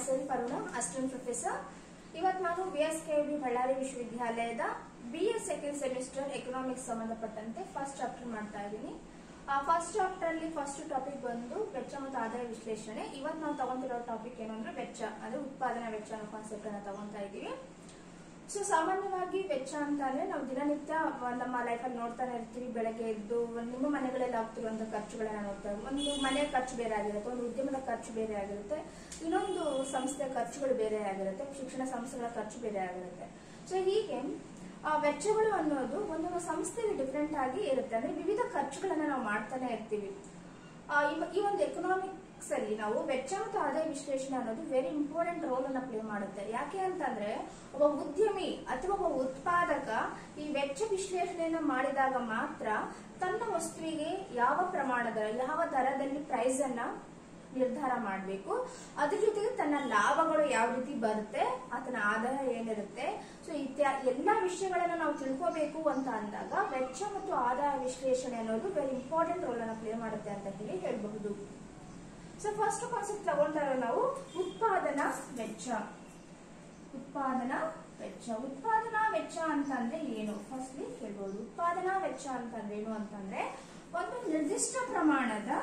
ಹೆಸರು ಪರುಣ assistant professor ಇವತ್ತು ನಾನು B S K B Ballari ವಿಶ್ವವಿದ್ಯಾಲಯದ B S second semester economics ಸಂಬಂಧಪಟ್ಟಂತೆ ಫಸ್ಟ್ ಚಾಪ್ಟರ್ ಮಾಡ್ತಾ ಇದ್ದೀನಿ ಆ ಫಸ್ಟ್ ಚಾಪ್ಟರ್ ಅಲ್ಲಿ ಫಸ್ಟ್ ಟಾಪಿಕ್ ಬಂದು ವೆಚ್ಚ ಮತ್ತು ಆದಾಯ ವಿಶ್ಲೇಷಣೆ ಇವತ್ತು ನಾವು ತಗೊಂತಿರೋ ಟಾಪಿಕ್ ಏನು ಅಂದ್ರೆ ವೆಚ್ಚ ಅಂದ್ರೆ ಉತ್ಪಾದನಾ ವೆಚ್ಚ ಅನ್ನೋ ಕಾನ್ಸೆಪ್ಟ್ ಅನ್ನ ತಗೊಂತಾ ಇದ್ದೀವಿ ಸೊ ಸಾಮಾನ್ಯವಾಗಿ ವೆಚ್ಚ ಅಂತ ಅಂದ್ರೆ ನಾವು ದಿನನಿತ್ಯ ವ- ನಮ್ಮ ಲೈಫಲ್ಲಿ ನೋಡ್ತಾನೆ ಇರ್ತೀವಿ ಬೆಳಗ್ಗೆ ಎದ್ದು ಒಂದ್ ನಿಮ್ಮ ಮನೆಗಳಲ್ಲಿ ಆಗ್ತಿರುವಂತ ಖರ್ಚುಗಳನ್ನ ನೋಡ್ತಾ ಒಂದು ಮನೆ ಖರ್ಚು ಬೇರೆ ಆಗಿರುತ್ತೆ ಒಂದು ಉದ್ಯಮದ ಖರ್ಚು ಬೇರೆ ಆಗಿರುತ್ತೆ ಇನ್ನೊಂದು ಸಂಸ್ಥೆ ಖರ್ಚುಗಳು ಬೇರೆ ಆಗಿರುತ್ತೆ ಶಿಕ್ಷಣ ಸಂಸ್ಥೆಗಳ ಖರ್ಚು ಬೇರೆ ಆಗಿರುತ್ತೆ ಸೊ ಹೀಗೆ ಆ ವೆಚ್ಚಗಳು ಅನ್ನೋದು ಒಂದೊಂದು ಸಂಸ್ಥೆಗೆ ಡಿಫ್ರೆಂಟ್ ಆಗಿ ಇರುತ್ತೆ ಅಂದ್ರೆ ವಿವಿಧ ಖರ್ಚುಗಳನ್ನ ನಾವು ಮಾಡ್ತಾನೆ ಇರ್ತೀವಿ ಆ, ಇವ- ಈ ಒಂದು ಎಕನಾಮಿಕ್ಸ್ ಅಲ್ಲಿ ನಾವು ವೆಚ್ಚ ಮತ್ತು ಆದಾಯ ವಿಶ್ಲೇಷಣೆ ಅನ್ನೋದು ವೆರಿ ಇಂಪಾರ್ಟೆಂಟ್ ರೋಲ್ ಅನ್ನ ಪ್ಲೇ ಮಾಡುತ್ತೆ ಯಾಕೆ ಅಂತಂದ್ರೆ ಒಬ್ಬ ಉದ್ಯಮಿ ಅಥವಾ ಒಬ್ಬ ಉತ್ಪಾದಕ ಈ ವೆಚ್ಚ ವಿಶ್ಲೇಷಣೆಯನ್ನ ಮಾಡಿದಾಗ ಮಾತ್ರ ತನ್ನ ವಸ್ತುವಿಗೆ ಯಾವ ಪ್ರಮಾಣದ ಯಾವ ದರದಲ್ಲಿ ಪ್ರೈಸ್ ಅನ್ನ ನಿರ್ಧಾರ ಮಾಡಬೇಕು ಅದ್ರ ಜೊತೆಗೆ ತನ್ನ ಲಾಭಗಳು ಯಾವ ರೀತಿ ಬರುತ್ತೆ ಆತನ ಆದಾಯ ಏನಿರುತ್ತೆ ಸೊ ಇತ್ಯಾ ಎಲ್ಲಾ ವಿಷಯಗಳನ್ನ ನಾವು ತಿಳ್ಕೋಬೇಕು ಅಂತ ಅಂದಾಗ ವೆಚ್ಚ ಮತ್ತು ಆದಾಯ ವಿಶ್ಲೇಷಣೆ ಅನ್ನೋದು ವೆರಿ ಇಂಪಾರ್ಟೆಂಟ್ ರೋಲ್ ಅನ್ನ ಪ್ಲೇ ಮಾಡುತ್ತೆ ಅಂತ ಹೇಳಿ ಹೇಳ್ಬಹುದು ಸೊ ಫಸ್ಟ್ ಕಾನ್ಸೆಪ್ಟ್ ತಗೊಂಡಾಗ ನಾವು ಉತ್ಪಾದನಾ ವೆಚ್ಚ ಉತ್ಪಾದನಾ ವೆಚ್ಚ ಉತ್ಪಾದನಾ ವೆಚ್ಚ ಅಂತಂದ್ರೆ ಏನು ಫಸ್ಟ್ಲಿ ಕೇಳ್ಬೋದು ಉತ್ಪಾದನಾ ವೆಚ್ಚ ಅಂತಂದ್ರೆ ಏನು ಅಂತಂದ್ರೆ ಒಂದು ನಿರ್ದಿಷ್ಟ ಪ್ರಮಾಣದ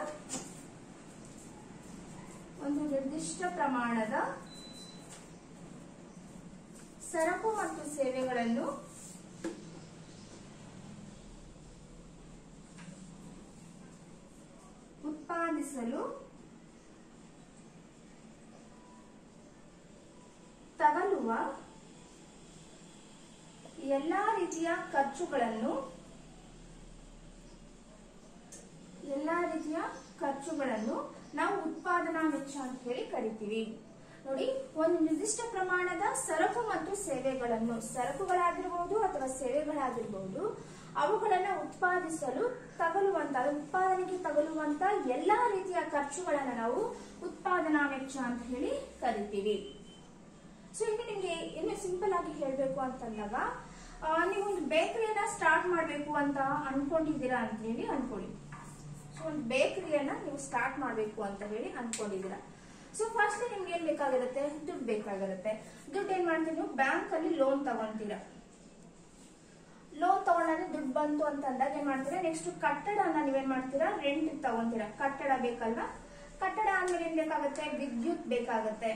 ಒಂದು ನಿರ್ದಿಷ್ಟ ಪ್ರಮಾಣದ ಸರಕು ಮತ್ತು ಸೇವೆಗಳನ್ನು ಉತ್ಪಾದಿಸಲು ತಗಲುವ ಎಲ್ಲಾ ರೀತಿಯ ಖರ್ಚುಗಳನ್ನು ಎಲ್ಲಾ ರೀತಿಯ ಖರ್ಚುಗಳನ್ನು ನಾವು ಉತ್ಪಾದನಾ ವೆಚ್ಚ ಅಂತ ಹೇಳಿ ಕರಿತೀವಿ ನೋಡಿ ಒಂದು ನಿರ್ದಿಷ್ಟ ಪ್ರಮಾಣದ ಸರಕು ಮತ್ತು ಸೇವೆಗಳನ್ನು ಸರಕುಗಳಾಗಿರಬಹುದು ಅಥವಾ ಸೇವೆಗಳಾಗಿರಬಹುದು ಅವುಗಳನ್ನ ಉತ್ಪಾದಿಸಲು ತಗಲುವಂತ ಅದು ಉತ್ಪಾದನೆಗೆ ತಗಲುವಂತ ಎಲ್ಲಾ ರೀತಿಯ ಖರ್ಚುಗಳನ್ನ ನಾವು ಉತ್ಪಾದನಾ ವೆಚ್ಚ ಅಂತ ಹೇಳಿ ಕರಿತೀವಿ ಸೊ ಇನ್ನು ನಿಮ್ಗೆ ಇನ್ನು ಸಿಂಪಲ್ ಆಗಿ ಹೇಳ್ಬೇಕು ಅಂತಂದಾಗ ಆ, ನೀವು ಒಂದು ಬೇಕರಿಯನ್ನ ಸ್ಟಾರ್ಟ್ ಮಾಡ್ಬೇಕು ಅಂತ ಅನ್ಕೊಂಡಿದ್ದೀರಾ ಅಂತ ಹೇಳಿ ಅನ್ಕೊಳ್ಳಿ ಸೊ ಒಂದು ಬೇಕರಿಯನ್ನ ನೀವು ಸ್ಟಾರ್ಟ್ ಮಾಡ್ಬೇಕು ಅಂತ ಹೇಳಿ ಅನ್ಕೊಂಡಿದ್ದೀರಾ ಸೊ ಫಸ್ಟ್ ನಿಮ್ಗೆ ಏನ್ ಬೇಕಾಗಿರುತ್ತೆ ದುಡ್ಡು ಬೇಕಾಗಿರುತ್ತೆ ದುಡ್ಡು ಏನ್ ಮಾಡ್ತೀರಿ ನೀವು ಬ್ಯಾಂಕ್ ಅಲ್ಲಿ ಲೋನ್ ತಗೊಂತೀರಾ ಲೋನ್ ತಗೊಂಡಾಗ ದುಡ್ಡು ಬಂತು ಅಂತ ಅಂದಾಗ ಏನ್ ಮಾಡ್ತೀರಾ ನೆಕ್ಸ್ಟ್ ಕಟ್ಟಡನ ನೀವೇನ್ ಮಾಡ್ತೀರಾ ರೆಂಟ್ ತಗೊಂತೀರಾ ಕಟ್ಟಡ ಬೇಕಲ್ವಾ ಕಟ್ಟಡ ಆದ್ಮೇಲೆ ಏನ್ ಬೇಕಾಗುತ್ತೆ ವಿದ್ಯುತ್ ಬೇಕಾಗುತ್ತೆ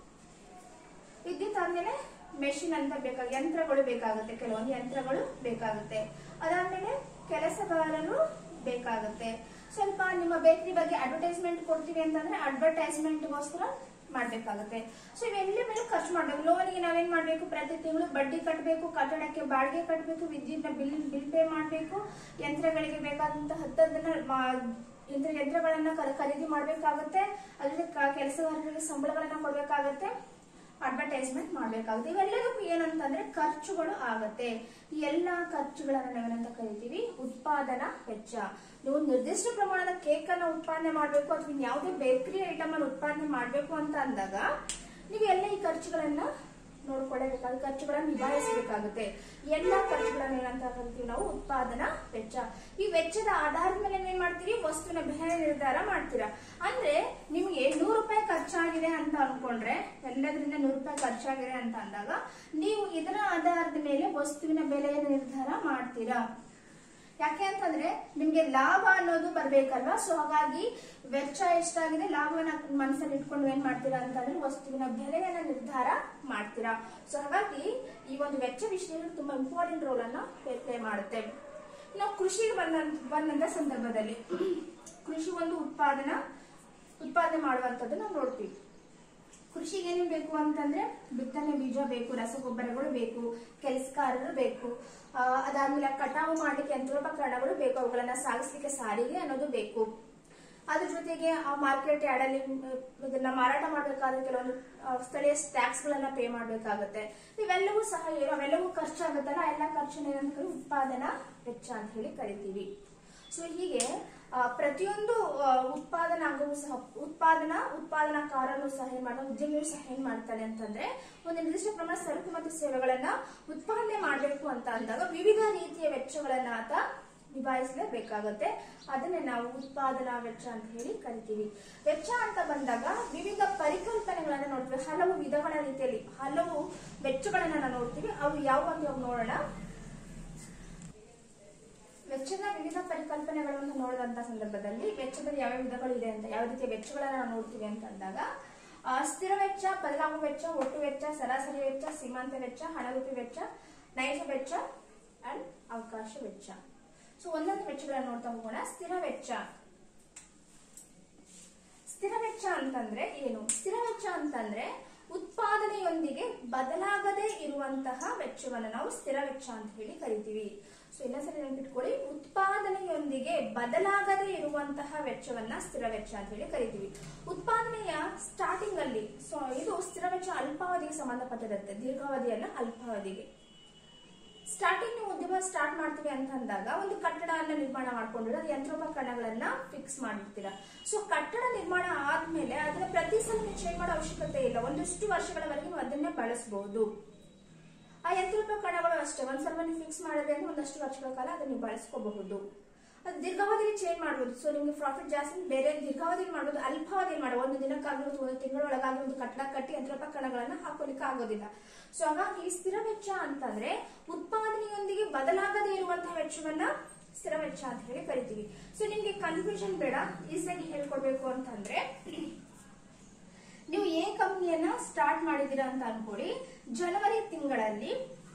ವಿದ್ಯುತ್ ಆದ್ಮೇಲೆ ಮೆಷಿನ್ ಅಂತ ಬೇಕಾಗ ಯಂತ್ರಗಳು ಬೇಕಾಗುತ್ತೆ ಕೆಲವೊಂದು ಯಂತ್ರಗಳು ಬೇಕಾಗುತ್ತೆ ಅದಾದ್ಮೇಲೆ ಕೆಲಸಗಾರರು ಬೇಕಾಗುತ್ತೆ ಸ್ವಲ್ಪ ನಿಮ್ಮ ಬೇಕರಿ ಬಗ್ಗೆ ಅಡ್ವರ್ಟೈಸ್ಮೆಂಟ್ ಕೊಡ್ತೀವಿ ಅಂತಂದ್ರೆ ಅಡ್ವರ್ಟೈಸ್ಮೆಂಟ್ಗೋಸ್ಕರ ಮಾಡ್ಬೇಕಾಗುತ್ತೆ ಸೊ ಇವೆಲ್ಲ ಮೇಲೆ ಖರ್ಚು ಮಾಡ್ಬೇಕು ಲೋನಿಗೆ ನಾವೇನ್ ಮಾಡ್ಬೇಕು ಪ್ರತಿ ತಿಂಗಳು ಬಡ್ಡಿ ಕಟ್ಟಬೇಕು ಕಟ್ಟಡಕ್ಕೆ ಬಾಡಿಗೆ ಕಟ್ಟಬೇಕು ವಿದ್ಯುತ್ ಬಿಲ್ ಬಿಲ್ ಪೇ ಮಾಡಬೇಕು ಯಂತ್ರಗಳಿಗೆ ಬೇಕಾದಂತ ಹತ್ತದನ್ನ ಯಂತ್ರ ಯಂತ್ರಗಳನ್ನ ಖ- ಖರೀದಿ ಮಾಡ್ಬೇಕಾಗುತ್ತೆ ಅದ್ರ ಕೆಲಸಗಾರರಿಗೆ ಸಂಬಳಗಳನ್ನ ಕೊಡ್ಬೇಕಾಗತ್ತೆ ಅಡ್ವರ್ಟೈಸ್ಮೆಂಟ್ ಮಾಡ್ಬೇಕಾಗುತ್ತೆ ಇವೆಲ್ಲದಕ್ಕೂ ಏನಂತಂದ್ರೆ ಖರ್ಚುಗಳು ಆಗತ್ತೆ ಈ ಎಲ್ಲಾ ಖರ್ಚುಗಳನ್ನ ನಾವೇನಂತ ಕರಿತೀವಿ ಉತ್ಪಾದನಾ ವೆಚ್ಚ ನೀವು ನಿರ್ದಿಷ್ಟ ಪ್ರಮಾಣದ ಕೇಕ್ ಅನ್ನ ಉತ್ಪಾದನೆ ಮಾಡ್ಬೇಕು ಅಥವಾ ಯಾವುದೇ ಬೇಕರಿ ಐಟಮ್ ಅನ್ನು ಉತ್ಪಾದನೆ ಮಾಡ್ಬೇಕು ಅಂತ ಅಂದಾಗ ನೀವು ಎಲ್ಲ ಈ ಖರ್ಚುಗಳನ್ನ ನೋಡ್ಕೊಳ್ಳೇಬೇಕಾದ ಖರ್ಚುಗಳನ್ನ ನಿಭಾಯಿಸಬೇಕಾಗುತ್ತೆ ಎಲ್ಲ ಖರ್ಚುಗಳನ್ನ ಏನಂತ ಕರಿತೀವಿ ನಾವು ಉತ್ಪಾದನಾ ವೆಚ್ಚ ಈ ವೆಚ್ಚದ ಆಧಾರದ ಮೇಲೆ ನೀವೇನ್ ಮಾಡ್ತೀರಿ ವಸ್ತುವಿನ ಬೆಲೆ ನಿರ್ಧಾರ ಮಾಡ್ತೀರಾ ಅಂದ್ರೆ ನಿಮ್ಗೆ ನೂರು ರೂಪಾಯಿ ಖರ್ಚಾಗಿದೆ ಅಂತ ಅನ್ಕೊಂಡ್ರೆ ಎಲ್ಲದರಿಂದ ನೂರು ರೂಪಾಯಿ ಖರ್ಚಾಗಿದೆ ಅಂತ ಅಂದಾಗ ನೀವು ಇದರ ಆಧಾರದ ಮೇಲೆ ವಸ್ತುವಿನ ಬೆಲೆಯನ್ನು ನಿರ್ಧಾರ ಮಾಡ್ತೀರಾ ಯಾಕೆ ಅಂತಂದ್ರೆ ನಿಮ್ಗೆ ಲಾಭ ಅನ್ನೋದು ಬರ್ಬೇಕಲ್ವಾ ಸೊ ಹಾಗಾಗಿ ವೆಚ್ಚ ಎಷ್ಟಾಗಿದೆ ಲಾಭವನ್ನ ಮನಸ್ಸಲ್ಲಿ ಇಟ್ಕೊಂಡು ಏನ್ ಮಾಡ್ತೀರಾ ಅಂತಂದ್ರೆ ವಸ್ತುವಿನ ಬೆಲೆಯನ್ನ ನಿರ್ಧಾರ ಮಾಡ್ತೀರಾ ಸೊ ಹಾಗಾಗಿ ಈ ಒಂದು ವೆಚ್ಚ ವಿಶ್ಲೇಷಣೆ ತುಂಬಾ ಇಂಪಾರ್ಟೆಂಟ್ ರೋಲ್ ಅನ್ನ ಪ್ಲೇ ಮಾಡುತ್ತೆ ನಾವು ಕೃಷಿಗೆ ಬಂದ ಬಂದಂತ ಸಂದರ್ಭದಲ್ಲಿ ಕೃಷಿ ಒಂದು ಉತ್ಪಾದನಾ ಉತ್ಪಾದನೆ ಮಾಡುವಂತದ್ದು ನಾವು ನೋಡ್ತೀವಿ ಕೃಷಿಗೆ ಏನೇನ್ ಬೇಕು ಅಂತಂದ್ರೆ ಬಿತ್ತನೆ ಬೀಜ ಬೇಕು ರಸಗೊಬ್ಬರಗಳು ಬೇಕು ಕೆಲಸಗಾರರು ಬೇಕು ಆ, ಅದಾದ್ಮೇಲೆ ಕಟಾವು ಮಾಡ್ಲಿಕ್ಕೆ ಯಂತ್ರೋಪಕರಣಗಳು ಬೇಕು ಅವುಗಳನ್ನ ಸಾಗಿಸ್ಲಿಕ್ಕೆ ಸಾರಿಗೆ ಅನ್ನೋದು ಬೇಕು ಅದ್ರ ಜೊತೆಗೆ ಆ ಮಾರ್ಕೆಟ್ ಯಾರ್ಡ್ ಅಲ್ಲಿ ಮ್, ಇದನ್ನ ಮಾರಾಟ ಮಾಡ್ಬೇಕಾದ್ರೆ ಕೆಲವೊಂದು ಆ, ಸ್ಥಳೀಯ ಟ್ಯಾಕ್ಸ್ ಗಳನ್ನ ಪೇ ಮಾಡ್ಬೇಕಾಗತ್ತೆ ಇವೆಲ್ಲವೂ ಸಹ ಏನು ಅವೆಲ್ಲವೂ ಖರ್ಚಾಗುತ್ತಲ್ಲ ಆ ಎಲ್ಲ ಖರ್ಚನ್ನ ಏನಂತ ಕರಿ ಉತ್ಪಾದನಾ ವೆಚ್ಚ ಅಂತ ಹೇಳಿ ಕರಿತೀವಿ ಸೊ ಹೀಗೆ ಆ, ಪ್ರತಿಯೊಂದು ಆ, ಉತ್ಪಾದನಾಂಗವೂ ಸಹ ಉತ್ಪಾದನಾ ಉತ್ಪಾದನಾಕಾರನು ಸಹ ಏನ್ ಮಾಡ್ತಾನೆ ಉದ್ಯಮಿಯು ಸಹ ಏನ್ ಮಾಡ್ತಾನೆ ಅಂತಂದ್ರೆ ಒಂದು ನಿರ್ದಿಷ್ಟ ಪ್ರಮಾಣ ಸರಕು ಮತ್ತು ಸೇವೆಗಳನ್ನ ಉತ್ಪಾದನೆ ಮಾಡಬೇಕು ಅಂತ ಅಂದಾಗ ವಿವಿಧ ರೀತಿಯ ವೆಚ್ಚಗಳನ್ನ ಆತ ನಿಭಾಯಿಸಲೇಬೇಕಾಗತ್ತೆ ಅದನ್ನೇ ನಾವು ಉತ್ಪಾದನಾ ವೆಚ್ಚ ಅಂತ ಹೇಳಿ ಕರಿತೀವಿ ವೆಚ್ಚ ಅಂತ ಬಂದಾಗ ವಿವಿಧ ಪರಿಕಲ್ಪನೆಗಳನ್ನ ನೋಡ್ತೀವಿ ಹಲವು ವಿಧಗಳ ರೀತಿಯಲ್ಲಿ ಹಲವು ವೆಚ್ಚಗಳನ್ನ ನಾವು ನೋಡ್ತೀವಿ ಅವು ಯಾವ ಅಂತ ಇವಾಗ ನೋಡೋಣ ವೆಚ್ಚದ ವಿವಿಧ ಪರಿಕಲ್ಪನೆಗಳನ್ನು ನೋಡಿದಂತ ಸಂದರ್ಭದಲ್ಲಿ ವೆಚ್ಚದಲ್ಲಿ ಯಾವ ವಿಧಗಳು ಇದೆ ಅಂತ ಯಾವ ರೀತಿಯ ವೆಚ್ಚಗಳನ್ನ ನಾವು ನೋಡ್ತೀವಿ ಅಂತ ಅಂದಾಗ ಆ, ಸ್ಥಿರ ವೆಚ್ಚ ಬದಲಾಗುವ ವೆಚ್ಚ ಒಟ್ಟು ವೆಚ್ಚ ಸರಾಸರಿ ವೆಚ್ಚ ಸೀಮಾಂತ ವೆಚ್ಚ ಹಣದುಬ್ಬಿ ವೆಚ್ಚ ನೈಜ ವೆಚ್ಚ ಅಂಡ್ ಅವಕಾಶ ವೆಚ್ಚ ಸೊ ಒಂದೊಂದು ವೆಚ್ಚಗಳನ್ನ ನೋಡ್ತಾ ಹೋಗೋಣ ಸ್ಥಿರ ವೆಚ್ಚ ಸ್ಥಿರ ವೆಚ್ಚ ಅಂತಂದ್ರೆ ಏನು ಸ್ಥಿರ ವೆಚ್ಚ ಅಂತಂದ್ರೆ ಉತ್ಪಾದನೆಯೊಂದಿಗೆ ಬದಲಾಗದೇ ಇರುವಂತಹ ವೆಚ್ಚವನ್ನು ನಾವು ಸ್ಥಿರ ವೆಚ್ಚ ಅಂತ ಹೇಳಿ ಕರಿತೀವಿ ಸೊ ಎಲ್ಲ ಸರಿ ನೆನಪಿಟ್ಕೊಳ್ಳಿ ಉತ್ಪಾದನೆಯೊಂದಿಗೆ ಬದಲಾಗದೇ ಇರುವಂತಹ ವೆಚ್ಚವನ್ನ ಸ್ಥಿರ ವೆಚ್ಚ ಅಂತ ಹೇಳಿ ಕರಿತೀವಿ ಉತ್ಪಾದನೆಯ ಸ್ಟಾರ್ಟಿಂಗ್ ಅಲ್ಲಿ ಸೊ ಇದು ಸ್ಥಿರ ವೆಚ್ಚ ಅಲ್ಪಾವಧಿಗೆ ಸಂಬಂಧಪಟ್ಟಿರುತ್ತೆ ದೀರ್ಘಾವಧಿಯಲ್ಲ ಅಲ್ಪಾವಧಿಗೆ ಸ್ಟಾರ್ಟಿಂಗ್ ನೀವು ಉದ್ಯಮ ಸ್ಟಾರ್ಟ್ ಮಾಡ್ತೀವಿ ಅಂತ ಅಂದಾಗ ಒಂದು ಕಟ್ಟಡವನ್ನ ನಿರ್ಮಾಣ ಮಾಡ್ಕೊಂಡಿರೋ ಅದು ಯಂತ್ರೋಪಕರಣಗಳನ್ನ ಫಿಕ್ಸ್ ಮಾಡಿರ್ತೀರಾ ಸೊ ಕಟ್ಟಡ ನಿರ್ಮಾಣ ಆದ್ಮೇಲೆ ಅದನ್ನ ಪ್ರತಿ ಸಲ ನೀವು ಚೇಂಜ್ ಮಾಡೋ ಅವಶ್ಯಕತೆ ಇಲ್ಲ ಒಂದಷ್ಟು ವರ್ಷಗಳವರೆಗೆ ನೀವು ಅದನ್ನೇ ಬಳಸಬಹುದು ಆ ಯಂತ್ರೋಪಕರಣಗಳು ಅಷ್ಟೇ ಒಂದ್ಸಲ ನೀವು ಫಿಕ್ಸ್ ಮಾಡಿದ್ರೆ ಅಂದ್ರೆ ಒಂದಷ್ಟು ವರ್ಷಗಳ ಕಾಲ ಅದನ್ನ ನೀವು ಬಳಸ್ಕೋಬಹುದು ಅದು ದೀರ್ಘಾವಧಿಯಲ್ಲಿ ಚೇಂಜ್ ಮಾಡಬಹುದು ಸೊ ನಿಮ್ಗೆ ಪ್ರಾಫಿಟ್ ಜಾಸ್ತಿ ಬೇರೆ ದೀರ್ಘಾವಧಿಯಲ್ಲಿ ಮಾಡಬಹುದು ಅಲ್ಪಾವಧಿಯಲ್ಲಿ ಮಾಡಬಹುದು ಒಂದು ದಿನಕ್ಕಾಗಿ ಅಥವಾ ಒಂದು ತಿಂಗಳೊಳಗಾಗಿ ಒಂದು ಕಟ್ಟಡ ಕಟ್ಟಿ ಯಂತ್ರೋಪಕರಣಗಳನ್ನ ಹಾಕೋಲಿಕ್ಕೆ ಆಗೋದಿಲ್ಲ ಸೊ ಹಾಗಾಗಿ ಸ್ಥಿರ ವೆಚ್ಚ ಅಂತಂದ್ರೆ ಉತ್ಪಾದನೆಯೊಂದಿಗೆ ಬದಲಾಗದೇ ಇರುವಂತಹ ವೆಚ್ಚವನ್ನ ಸ್ಥಿರ ವೆಚ್ಚ ಅಂತ ಹೇಳಿ ಕರಿತೀವಿ ಸೊ ನಿಮ್ಗೆ ಕನ್ಫ್ಯೂಷನ್ ಬೇಡ ಈಸಿಯಾಗಿ ಹೇಳ್ಕೊಡ್ಬೇಕು ಅಂತಂದ್ರೆ ನೀವು ಎ ಕಂಪ್ನಿಯನ್ನ ಸ್ಟಾರ್ಟ್ ಮಾಡಿದ್ದೀರಾ ಅಂತ ಅನ್ಕೊಳ್ಳಿ ಜನವರಿ ತಿಂಗಳಲ್ಲಿ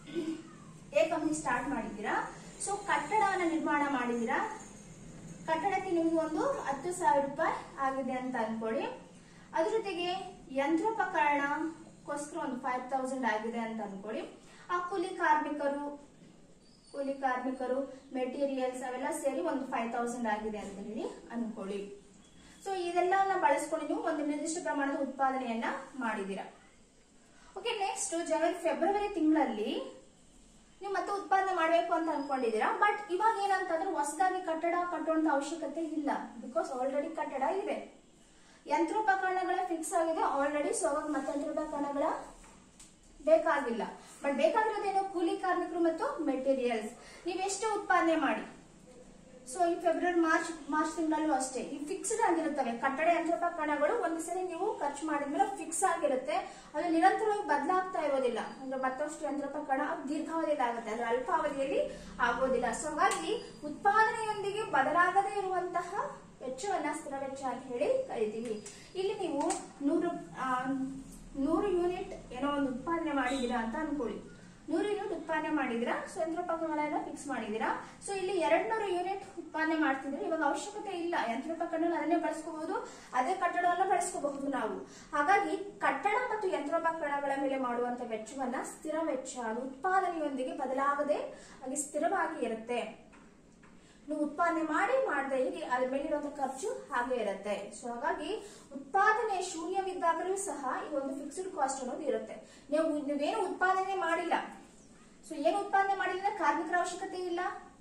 ಎ ಕಂಪ್ನಿ ಸ್ಟಾರ್ಟ್ ಮಾಡಿದ್ದೀರಾ ಸೊ ಕಟ್ಟಡವನ್ನ ನಿರ್ಮಾಣ ಮಾಡಿದ್ದೀರಾ ಕಟ್ಟಡಕ್ಕೆ ನಿಮ್ಗೆ ಒಂದು ಹತ್ತು ಸಾವಿರ ರೂಪಾಯಿ ಆಗಿದೆ ಅಂತ ಅನ್ಕೊಳ್ಳಿ ಅದ್ರ ಜೊತೆಗೆ ಯಂತ್ರೋಪಕರಣಕ್ಕೋಸ್ಕರ ಒಂದು ಫೈವ್ ತೌಸಂಡ್ ಆಗಿದೆ ಅಂತ ಅನ್ಕೊಳ್ಳಿ ಆ ಕೂಲಿ ಕಾರ್ಮಿಕರು ಕೂಲಿ ಕಾರ್ಮಿಕರು ಮೆಟೀರಿಯಲ್ಸ್ ಅವೆಲ್ಲ ಸೇರಿ ಒಂದು ಫೈವ್ ತೌಸಂಡ್ ಆಗಿದೆ ಅಂತ ಹೇಳಿ ಅನ್ಕೊಳ್ಳಿ ಸೊ ಇದೆಲ್ಲ ಬಳಸ್ಕೊಂಡು ನೀವು ಒಂದು ನಿರ್ದಿಷ್ಟ ಪ್ರಮಾಣದ ಉತ್ಪಾದನೆಯನ್ನ ಮಾಡಿದೀರಾ ಓಕೆ ನೆಕ್ಸ್ಟ್ ಜನವರಿ ಫೆಬ್ರವರಿ ತಿಂಗಳಲ್ಲಿ ನೀವು ಮತ್ತೆ ಉತ್ಪಾದನೆ ಮಾಡಬೇಕು ಅಂತ ಅನ್ಕೊಂಡಿದ್ದೀರಾ ಬಟ್ ಇವಾಗ ಏನಂತಂದ್ರೆ ಹೊಸದಾಗಿ ಕಟ್ಟಡ ಕಟ್ಟುವಂತ ಅವಶ್ಯಕತೆ ಇಲ್ಲ ಬಿಕಾಸ್ ಆಲ್ರೆಡಿ ಕಟ್ಟಡ ಇದೆ ಯಂತ್ರೋಪಕರಣಗಳ ಫಿಕ್ಸ್ ಆಗಿದೆ ಆಲ್ರೆಡಿ ಸೊ ಅವಾಗ ಮತ್ತೆ ಯಂತ್ರೋಪಕರಣಗಳ ಬೇಕಾಗಿಲ್ಲ ಬಟ್ ಬೇಕಾಗಿರೋದೇನು ಕೂಲಿ ಕಾರ್ಮಿಕರು ಮತ್ತು ಮೆಟೀರಿಯಲ್ಸ್ ನೀವೆಷ್ಟೇ ಉತ್ಪಾದನೆ ಮಾಡಿ ಸೊ ಈ ಫೆಬ್ರವರಿ ಮಾರ್ಚ್ ಮಾರ್ಚ್ ತಿಂಗಳಲ್ಲೂ ಅಷ್ಟೇ ಈ ಫಿಕ್ಸ್ಡ್ ಆಗಿರುತ್ತವೆ ಕಟ್ಟಡ ಯಂತ್ರೋಪಕರಣಗಳು ಒಂದು ಸರಿ ನೀವು ಖರ್ಚು ಮಾಡಿದ್ಮೇಲೆ ಫಿಕ್ಸ್ ಆಗಿರುತ್ತೆ ಅದು ನಿರಂತರವಾಗಿ ಬದಲಾಗ್ತಾ ಇರೋದಿಲ್ಲ ಅಂದ್ರೆ ಮತ್ತಷ್ಟು ಯಂತ್ರೋಪಕರಣ ಅದು ದೀರ್ಘಾವಧಿಯಲ್ಲಿ ಆಗುತ್ತೆ ಅಂದ್ರೆ ಅಲ್ಪಾವಧಿಯಲ್ಲಿ ಆಗೋದಿಲ್ಲ ಸೊ ಹಾಗಾಗಿ ಉತ್ಪಾದನೆಯೊಂದಿಗೆ ಬದಲಾಗದೇ ಇರುವಂತಹ ವೆಚ್ಚವನ್ನ ಸ್ಥಿರ ವೆಚ್ಚ ಅಂತ ಹೇಳಿ ಕರಿತೀವಿ ಇಲ್ಲಿ ನೀವು ನೂರು ಆ, ನೂರು ಯೂನಿಟ್ ಏನೋ ಒಂದು ಉತ್ಪಾದನೆ ಮಾಡಿದೀರಾ ಅಂತ ಅನ್ಕೊಳ್ಳಿ ನೂರು ಯೂನಿಟ್ ಉತ್ಪಾದನೆ ಮಾಡಿದಿರಾ ಸೊ ಯಂತ್ರೋಪಕರಣಗಳನ್ನ ಫಿಕ್ಸ್ ಮಾಡಿದಿರಾ ಸೊ ಇಲ್ಲಿ ಎರಡ್ ನೂರು ಯೂನಿಟ್ ಉತ್ಪಾದನೆ ಮಾಡ್ತಿದ್ರೆ ಇವಾಗ ಅವಶ್ಯಕತೆ ಇಲ್ಲ ಯಂತ್ರೋಪಕರಣ ಅದನ್ನೇ ಬಳಸ್ಕೋಬಹುದು ಅದೇ ಕಟ್ಟಡವನ್ನ ಬಳಸ್ಕೋಬಹುದು ನಾವು ಹಾಗಾಗಿ ಕಟ್ಟಡ ಮತ್ತು ಯಂತ್ರೋಪಕರಣಗಳ ಮೇಲೆ ಮಾಡುವಂತ ವೆಚ್ಚವನ್ನ ಸ್ಥಿರ ವೆಚ್ಚ ಅದು ಉತ್ಪಾದನೆಯೊಂದಿಗೆ ಬದಲಾಗದೆ ಹಾಗೆ ಸ್ಥಿರವಾಗಿ ಇರುತ್ತೆ ನೀವು ಉತ್ಪಾದನೆ ಮಾಡಿ ಮಾಡದೆ ಇರಿ ಅದ್ರ ಮೇಲಿರುವಂತ ಖರ್ಚು ಹಾಗೆ ಇರುತ್ತೆ ಸೊ ಹಾಗಾಗಿ ಉತ್ಪಾದನೆ ಶೂನ್ಯವಿದ್ದಾಗಲೂ ಸಹ ಈ ಒಂದು ಫಿಕ್ಸ್ಡ್ ಕಾಸ್ಟ್ ಅನ್ನೋದು ಇರುತ್ತೆ ನೀವು ನೀವೇನು ಉತ್ಪಾದನೆ ಮಾಡಿಲ್ಲ ಸೊ ಏನು ಉತ್ಪಾದನೆ ಮಾಡಿಲ್ಲ ಅಂದ್ರೆ ಕಾರ್ಮಿಕರ ಅವಶ್ಯಕತೆ ಇಲ್ಲ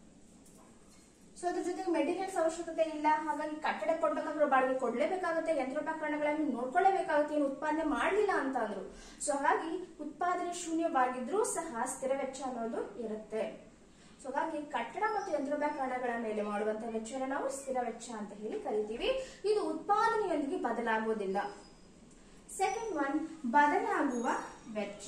ಸೊ ಅದ್ರ ಜೊತೆಗೆ ಮೆಟೀರಿಯಲ್ಸ್ ಅವಶ್ಯಕತೆ ಇಲ್ಲ ಹಾಗಾಗಿ ಕಟ್ಟಡ ಕೊಡ್ಬೇಕಾದ್ರೆ ಬಾಡಿಗೆ ಕೊಡ್ಲೇಬೇಕಾಗುತ್ತೆ ಯಂತ್ರೋಪಕರಣಗಳನ್ನು ನೋಡ್ಕೊಳ್ಳೇಬೇಕಾಗುತ್ತೆ ಏನು ಉತ್ಪಾದನೆ ಮಾಡಲಿಲ್ಲ ಅಂತ ಅಂದ್ರು ಸೊ ಹಾಗಾಗಿ ಉತ್ಪಾದನೆ ಶೂನ್ಯವಾಗಿದ್ರೂ ಸಹ ಸ್ಥಿರ ವೆಚ್ಚ ಅನ್ನೋದು ಇರುತ್ತೆ ಸೊ ಹಾಗಾಗಿ ಕಟ್ಟಡ ಮತ್ತು ಯಂತ್ರೋಪಕರಣಗಳ ಮೇಲೆ ಮಾಡುವಂತಹ ವೆಚ್ಚವನ್ನು ನಾವು ಸ್ಥಿರ ವೆಚ್ಚ ಅಂತ ಹೇಳಿ ಕರಿತೀವಿ ಇದು ಉತ್ಪಾದನೆಯೊಂದಿಗೆ ಬದಲಾಗುವುದಿಲ್ಲ ಸೆಕೆಂಡ್ ಒನ್ ಬದಲಾಗುವ ವೆಚ್ಚ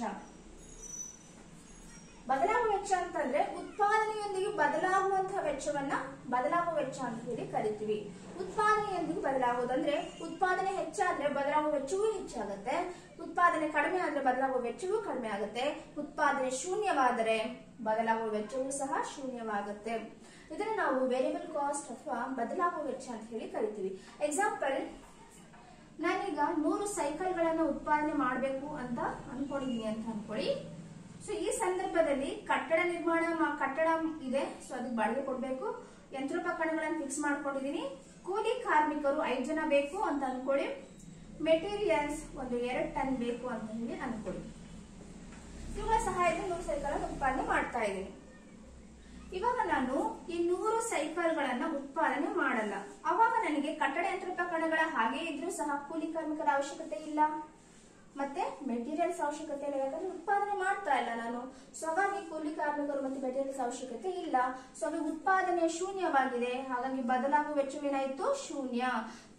ಬದಲಾಗುವ ವೆಚ್ಚ ಅಂತಂದ್ರೆ ಉತ್ಪಾದನೆಯೊಂದಿಗೆ ಬದಲಾಗುವಂತಹ ವೆಚ್ಚವನ್ನ ಬದಲಾಗುವ ವೆಚ್ಚ ಅಂತ ಹೇಳಿ ಕರಿತೀವಿ ಉತ್ಪಾದನೆಯೊಂದಿಗೆ ಬದಲಾಗುವುದಂದ್ರೆ ಉತ್ಪಾದನೆ ಹೆಚ್ಚಾದ್ರೆ ಬದಲಾಗುವ ವೆಚ್ಚವೂ ಹೆಚ್ಚಾಗುತ್ತೆ ಉತ್ಪಾದನೆ ಕಡಿಮೆ ಆದ್ರೆ ಬದಲಾಗುವ ವೆಚ್ಚವೂ ಕಡಿಮೆ ಆಗುತ್ತೆ ಉತ್ಪಾದನೆ ಶೂನ್ಯವಾದರೆ ಬದಲಾಗುವ ವೆಚ್ಚವೂ ಸಹ ಶೂನ್ಯವಾಗುತ್ತೆ ಇದನ್ನ ನಾವು ವೇರಿಯಬಲ್ ಕಾಸ್ಟ್ ಅಥವಾ ಬದಲಾಗುವ ವೆಚ್ಚ ಅಂತ ಹೇಳಿ ಕರಿತೀವಿ ಎಕ್ಸಾಂಪಲ್ ನಾನೀಗ ನೂರು ಸೈಕಲ್ಗಳನ್ನ ಉತ್ಪಾದನೆ ಮಾಡಬೇಕು ಅಂತ ಅನ್ಕೊಂಡಿದೀನಿ ಅಂತ ಅನ್ಕೊಳ್ಳಿ ಸೊ ಈ ಸಂದರ್ಭದಲ್ಲಿ ಕಟ್ಟಡ ನಿರ್ಮಾಣ ಮಾ- ಕಟ್ಟಡ ಇದೆ ಸೊ ಅದಕ್ಕೆ ಬಾಡಿಗೆ ಕೊಡ್ಬೇಕು ಯಂತ್ರೋಪಕರಣಗಳನ್ನ ಫಿಕ್ಸ್ ಮಾಡ್ಕೊಂಡಿದೀನಿ ಕೂಲಿ ಕಾರ್ಮಿಕರು ಐದು ಜನ ಬೇಕು ಅಂತ ಅನ್ಕೊಳ್ಳಿ ಮೆಟೀರಿಯಲ್ಸ್ ಒಂದು ಎರಡು ಟನ್ ಬೇಕು ಅಂತ ಹೇಳಿ ಅನ್ಕೊಳ್ಳಿ ಇವುಗಳ ಸಹಾಯದಿಂದ ನೂರು ಸೈಕಲ್ ಉತ್ಪಾದನೆ ಮಾಡ್ತಾ ಇದ್ದೀನಿ ಇವಾಗ ನಾನು ಈ ನೂರು ಸೈಕಲ್ಗಳನ್ನ ಉತ್ಪಾದನೆ ಮಾಡಲ್ಲ ಅವಾಗ ನನಗೆ ಕಟ್ಟಡ ಯಂತ್ರೋಪಕರಣಗಳ ಹಾಗೆ ಇದ್ರೂ ಸಹ ಕೂಲಿ ಕಾರ್ಮಿಕರ ಅವಶ್ಯಕತೆ ಇಲ್ಲ ಮತ್ತೆ ಮೆಟೀರಿಯಲ್ಸ್ ಅವಶ್ಯಕತೆ ಇಲ್ಲ ಯಾಕಂದ್ರೆ ಉತ್ಪಾದನೆ ಮಾಡ್ತಾ ಇಲ್ಲ ನಾನು ಸೊ ಹಾಗಾಗಿ ಕೂಲಿ ಕಾರ್ಮಿಕರು ಮತ್ತೆ ಮೆಟೀರಿಯಲ್ಸ್ ಅವಶ್ಯಕತೆ ಇಲ್ಲ ಸೊ ಹಾಗಾಗಿ ಉತ್ಪಾದನೆ ಶೂನ್ಯವಾಗಿದೆ ಹಾಗಾಗಿ ಬದಲಾಗುವ ವೆಚ್ಚವೇನಾಯಿತು ಶೂನ್ಯ